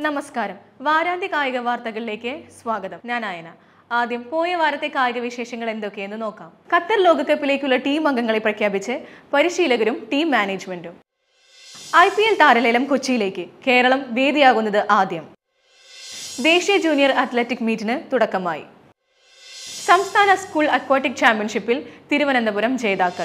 നമസ്കാരം വാരാന്ത്യ കായിക വാർത്തകളിലേക്ക് സ്വാഗതം ഞാൻ ആയന ആദ്യം പോയ വാരത്തെ കായിക വിശേഷങ്ങൾ എന്തൊക്കെയെന്ന് നോക്കാം ഖത്തർ ലോകകപ്പിലേക്കുള്ള ടീം അംഗങ്ങളെ പ്രഖ്യാപിച്ച് പരിശീലകരും ടീം മാനേജ്മെന്റും ഐ പി എൽ താരലേലം കൊച്ചിയിലേക്ക് കേരളം വേദിയാകുന്നത് ആദ്യം ദേശീയ ജൂനിയർ അത്ലറ്റിക് മീറ്റിന് തുടക്കമായി സംസ്ഥാന സ്കൂൾ അക്വാട്ടിക് ചാമ്പ്യൻഷിപ്പിൽ തിരുവനന്തപുരം ജേതാക്കൾ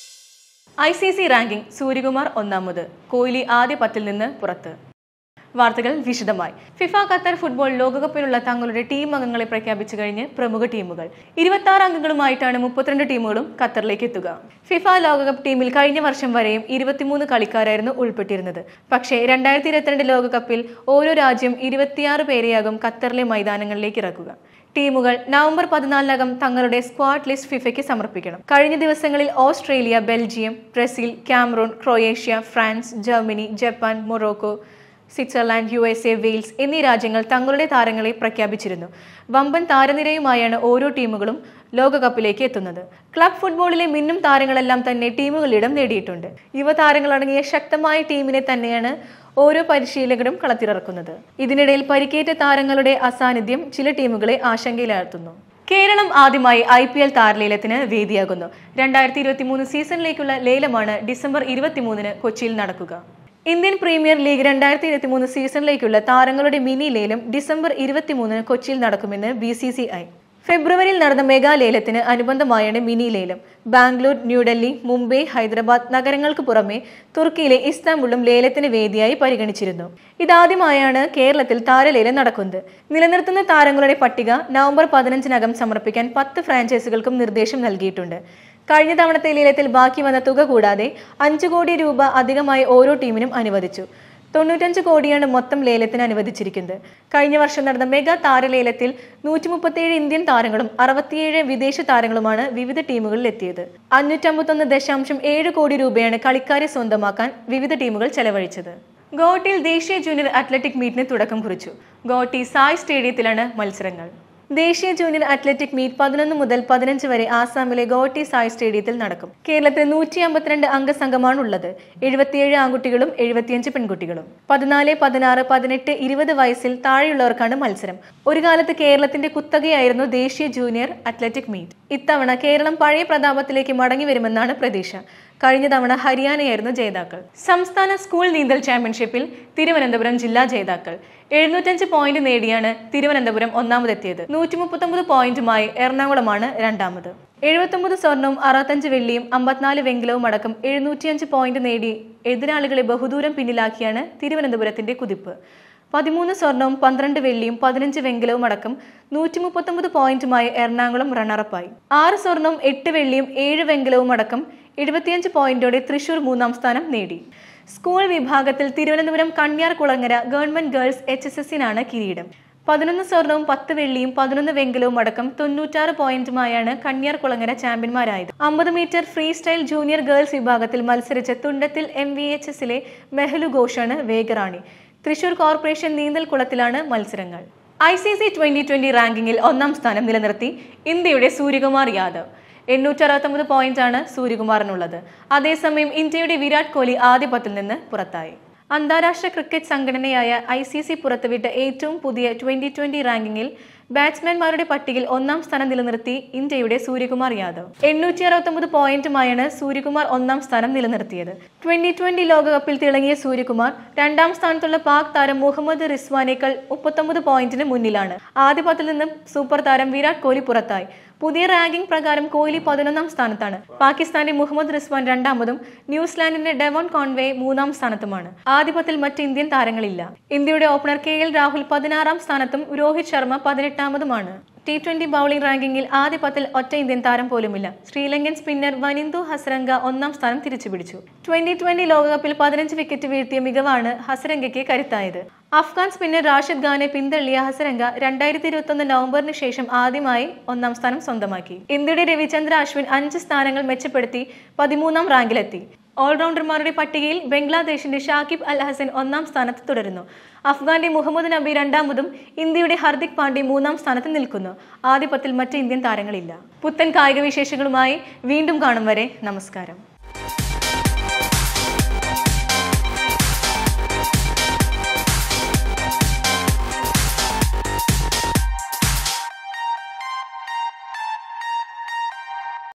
I C C ranking Suryakumar ഒന്നാമത് കോഹ്ലി ആദ്യ പത്തിൽ നിന്ന് പുറത്ത് വാർത്തകൾ വിശദമായി ഫിഫ ഖത്തർ ഫുട്ബോൾ ലോകകപ്പിനുള്ള തങ്ങളുടെ ടീം അംഗങ്ങളെ പ്രഖ്യാപിച്ചു കഴിഞ്ഞ് പ്രമുഖ ടീമുകൾ ഇരുപത്തി ആറ് അംഗങ്ങളുമായിട്ടാണ് മുപ്പത്തിരണ്ട് ടീമുകളും ഖത്തറിലേക്ക് എത്തുക ഫിഫ ലോകകപ്പ് ടീമിൽ കഴിഞ്ഞ വർഷം വരെയും ഇരുപത്തിമൂന്ന് കളിക്കാരായിരുന്നു ഉൾപ്പെട്ടിരുന്നത് പക്ഷേ രണ്ടായിരത്തി ഇരുപത്തിരണ്ട് ലോകകപ്പിൽ ഓരോ രാജ്യം ഇരുപത്തിയാറ് പേരെയാകും ഖത്തറിലെ മൈതാനങ്ങളിലേക്ക് ഇറക്കുക ടീമുകൾ നവംബർ പതിനാലിനകം തങ്ങളുടെ സ്ക്വാഡ് ലിസ്റ്റ് ഫിഫയ്ക്ക് സമർപ്പിക്കണം കഴിഞ്ഞ ദിവസങ്ങളിൽ Australia Belgium Brazil Cameroon Croatia France ജർമ്മനി Japan Morocco Switzerland U S A Wales എന്നീ രാജ്യങ്ങൾ തങ്ങളുടെ താരങ്ങളെ പ്രഖ്യാപിച്ചിരുന്നു വമ്പൻ താരനിരയുമായാണ് ഓരോ ടീമുകളും ലോകകപ്പിലേക്ക് എത്തുന്നത് ക്ലബ് ഫുട്ബോളിലെ മിന്നും താരങ്ങളെല്ലാം തന്നെ ടീമുകളിൽ ഇടം നേടിയിട്ടുണ്ട് യുവതാരങ്ങളടങ്ങിയ ശക്തമായ ടീമിനെ തന്നെയാണ് ഓരോ പരിശീലകരും കളത്തിലിറക്കുന്നത് ഇതിനിടയിൽ പരിക്കേറ്റ താരങ്ങളുടെ അസാന്നിധ്യം ചില ടീമുകളെ ആശങ്കയിലാഴ്ത്തുന്നു കേരളം ആദ്യമായി ഐ പി എൽ താരലേലത്തിന് വേദിയാകുന്നു രണ്ടായിരത്തി ഇരുപത്തി മൂന്ന് സീസണിലേക്കുള്ള ലേലമാണ് ഡിസംബർ ഇരുപത്തിമൂന്നിന് കൊച്ചിയിൽ നടക്കുക ഇന്ത്യൻ പ്രീമിയർ ലീഗ് രണ്ടായിരത്തി ഇരുപത്തി മൂന്ന് സീസണിലേക്കുള്ള താരങ്ങളുടെ മിനി ലേലം ഡിസംബർ ഇരുപത്തിമൂന്നിന് കൊച്ചിയിൽ നടക്കുമെന്ന് ബി സി സി ഐ ഫെബ്രുവരിയിൽ നടന്ന മെഗാ ലേലത്തിന് അനുബന്ധമായാണ് മിനി ലേലം ബാംഗ്ലൂർ ന്യൂഡൽഹി മുംബൈ ഹൈദരാബാദ് നഗരങ്ങൾക്ക് പുറമെ തുർക്കിയിലെ ഇസ്താംബുളും ലേലത്തിന് വേദിയായി പരിഗണിച്ചിരുന്നു ഇതാദ്യമായാണ് കേരളത്തിൽ താരലേലം നടക്കുന്നത് നിലനിർത്തുന്ന താരങ്ങളുടെ പട്ടിക നവംബർ പതിനഞ്ചിനകം സമർപ്പിക്കാൻ പത്ത് ഫ്രാഞ്ചൈസികൾക്കും നിർദ്ദേശം നൽകിയിട്ടുണ്ട് കഴിഞ്ഞ തവണത്തെ ലേലത്തിൽ ബാക്കി വന്ന തുക കൂടാതെ അഞ്ചു കോടി രൂപ അധികമായി ഓരോ ടീമിനും അനുവദിച്ചു തൊണ്ണൂറ്റഞ്ച് കോടിയാണ് മൊത്തം ലേലത്തിന് അനുവദിച്ചിരിക്കുന്നത് കഴിഞ്ഞ വർഷം നടന്ന മെഗാ താരലേലത്തിൽ നൂറ്റി മുപ്പത്തിയേഴ് ഇന്ത്യൻ താരങ്ങളും അറുപത്തിയേഴ് വിദേശ താരങ്ങളുമാണ് വിവിധ ടീമുകളിൽ എത്തിയത് അഞ്ഞൂറ്റമ്പത്തൊന്ന് ദശാംശം ഏഴ് കോടി രൂപയാണ് കളിക്കാരെ സ്വന്തമാക്കാൻ വിവിധ ടീമുകൾ ചെലവഴിച്ചത് ഗോട്ടിയിൽ ദേശീയ ജൂനിയർ അത്ലറ്റിക് മീറ്റിന് തുടക്കം കുറിച്ചു ഗോട്ടി സായ് സ്റ്റേഡിയത്തിലാണ് മത്സരങ്ങൾ ദേശീയ ജൂനിയർ അത്ലറ്റിക് മീറ്റ് പതിനൊന്ന് മുതൽ പതിനഞ്ച് വരെ ആസാമിലെ ഗോട്ടി സായ് സ്റ്റേഡിയത്തിൽ നടക്കും കേരളത്തിൽ നൂറ്റി അമ്പത്തിരണ്ട് അംഗസംഘമാണ് ഉള്ളത് എഴുപത്തിയേഴ് ആൺകുട്ടികളും എഴുപത്തിയഞ്ച് പെൺകുട്ടികളും പതിനാല് പതിനാറ് പതിനെട്ട് ഇരുപത് വയസ്സിൽ താഴെയുള്ളവർക്കാണ് മത്സരം ഒരു കാലത്ത് കേരളത്തിന്റെ കുത്തകയായിരുന്നു ദേശീയ ജൂനിയർ അത്ലറ്റിക് മീറ്റ് ഇത്തവണ കേരളം പഴയ പ്രതാപത്തിലേക്ക് മടങ്ങി വരുമെന്നാണ് പ്രതീക്ഷ കഴിഞ്ഞ തവണ ഹരിയാനയായിരുന്നു ജേതാക്കൾ സംസ്ഥാന സ്കൂൾ നീന്തൽ ചാമ്പ്യൻഷിപ്പിൽ തിരുവനന്തപുരം ജില്ലാ ജേതാക്കൾ എഴുന്നൂറ്റഞ്ച് പോയിന്റ് നേടിയാണ് തിരുവനന്തപുരം ഒന്നാമതെത്തിയത് നൂറ്റി മുപ്പത്തൊമ്പത് പോയിന്റുമായി എറണാകുളമാണ് രണ്ടാമത് എഴുപത്തൊമ്പത് സ്വർണവും അറുപത്തഞ്ച് വെള്ളിയും അമ്പത്തിനാല് വെങ്കലവും അടക്കം എഴുന്നൂറ്റിയഞ്ച് പോയിന്റ് നേടി എതിരാളികളെ ബഹുദൂരം പിന്നിലാക്കിയാണ് തിരുവനന്തപുരത്തിന്റെ കുതിപ്പ് പതിമൂന്ന് സ്വർണവും പന്ത്രണ്ട് വെള്ളിയും പതിനഞ്ച് വെങ്കലവും അടക്കം നൂറ്റി മുപ്പത്തൊമ്പത് പോയിന്റുമായി എറണാകുളം റണ്ണറപ്പായി ആറ് സ്വർണവും എട്ട് വെള്ളിയും ഏഴ് വെങ്കലവും അടക്കം എഴുപത്തിയഞ്ച് പോയിന്റോടെ തൃശൂർ മൂന്നാം സ്ഥാനം നേടി സ്കൂൾ വിഭാഗത്തിൽ Thiruvananthapuram Kanyar Kulangara government girls H S എസിനാണ് കിരീടം പതിനൊന്ന് സ്വർണവും പത്ത് വെള്ളിയും പതിനൊന്ന് വെങ്കലവും അടക്കം തൊണ്ണൂറ്റാറ് പോയിന്റുമായാണ് കണ്യാർ കുളങ്ങര ചാമ്പ്യന്മാരായത് അമ്പത് metre freestyle junior girls വിഭാഗത്തിൽ മത്സരിച്ച തുണ്ടത്തിൽ എം വി എച്ച് എസിലെ മെഹലു ഘോഷാണ് വേഗറാണി തൃശൂർ കോർപ്പറേഷൻ നീന്തൽ കുളത്തിലാണ് മത്സരങ്ങൾ I C C twenty twenty റാങ്കിങ്ങിൽ ഒന്നാം സ്ഥാനം നിലനിർത്തി ഇന്ത്യയുടെ സൂര്യകുമാർ യാദവ് എണ്ണൂറ്റി അറുപത്തൊമ്പത് പോയിന്റാണ് സൂര്യകുമാറിനുള്ളത് അതേസമയം ഇന്ത്യയുടെ വിരാട് കോഹ്ലി ആദ്യ പത്തിൽ നിന്ന് പുറത്തായി അന്താരാഷ്ട്ര ക്രിക്കറ്റ് സംഘടനയായ ഐ സി സി പുറത്തുവിട്ട ഏറ്റവും പുതിയ ട്വന്റി ട്വന്റി റാങ്കിങ്ങിൽ ബാറ്റ്സ്മാൻമാരുടെ പട്ടികയിൽ ഒന്നാം സ്ഥാനം നിലനിർത്തി ഇന്ത്യയുടെ സൂര്യകുമാർ യാദവ് എണ്ണൂറ്റി അറുപത്തൊമ്പത് പോയിന്റുമായാണ് സൂര്യകുമാർ ഒന്നാം സ്ഥാനം നിലനിർത്തിയത് ട്വന്റി ട്വന്റി ലോകകപ്പിൽ തിളങ്ങിയ സൂര്യകുമാർ രണ്ടാം സ്ഥാനത്തുള്ള പാക് താരം മുഹമ്മദ് റിസ്വാനേക്കാൾ മുപ്പത്തൊമ്പത് പോയിന്റിന് മുന്നിലാണ് ആദ്യ പത്തിൽ നിന്നും സൂപ്പർ താരം വിരാട് കോഹ്ലി പുറത്തായി പുതിയ റാങ്കിംഗ് പ്രകാരം കോഹ്ലി പതിനൊന്നാം സ്ഥാനത്താണ് പാകിസ്ഥാന്റെ മുഹമ്മദ് റിസ്വാൻ രണ്ടാമതും ന്യൂസിലാൻഡിന്റെ ഡെവോൺ കോൺവേ മൂന്നാം സ്ഥാനത്തുമാണ് ആധിപത്യത്തിൽ മറ്റ് ഇന്ത്യൻ താരങ്ങളില്ല ഇന്ത്യയുടെ ഓപ്പണർ കെ എൽ രാഹുൽ പതിനാറാം സ്ഥാനത്തും രോഹിത് ശർമ്മ പതിനെട്ടാമതുമാണ് ടി ട്വന്റി ബൌളിംഗ് റാങ്കിങ്ങിൽ ആദ്യ പത്തിൽ ഒറ്റ ഇന്ത്യൻ താരം പോലുമില്ല ശ്രീലങ്കൻ സ്പിന്നർ വനിന്ദു ഹസരംഗ ഒന്നാം സ്ഥാനം തിരിച്ചുപിടിച്ചു ട്വന്റി ട്വന്റി ലോകകപ്പിൽ പതിനഞ്ച് വിക്കറ്റ് വീഴ്ത്തിയ മികവാണ് ഹസരംഗയ്ക്ക് കരുത്തായത് അഫ്ഗാൻ സ്പിന്നർ റാഷിദ് ഖാനെ പിന്തള്ളിയ ഹസരംഗ രണ്ടായിരത്തി ഇരുപത്തൊന്ന് നവംബറിന് ശേഷം ആദ്യമായി ഒന്നാം സ്ഥാനം സ്വന്തമാക്കി ഇന്ത്യയുടെ രവിചന്ദ്ര അശ്വിൻ അഞ്ച് സ്ഥാനങ്ങൾ മെച്ചപ്പെടുത്തി പതിമൂന്നാം റാങ്കിലെത്തി ഓൾറൗണ്ടർമാരുടെ പട്ടികയിൽ ബംഗ്ലാദേശിന്റെ ഷാക്കിബ് അൽ ഹസൻ ഒന്നാം സ്ഥാനത്ത് തുടരുന്നു അഫ്ഗാന്റെ മുഹമ്മദ് നബി രണ്ടാമതും ഇന്ത്യയുടെ ഹർദിക് പാണ്ഡ്യ മൂന്നാം സ്ഥാനത്ത് നിൽക്കുന്നു ആദ്യ പത്തിൽ മറ്റ് ഇന്ത്യൻ താരങ്ങളില്ല പുത്തൻ കായിക വിശേഷങ്ങളുമായി വീണ്ടും കാണും വരെ നമസ്കാരം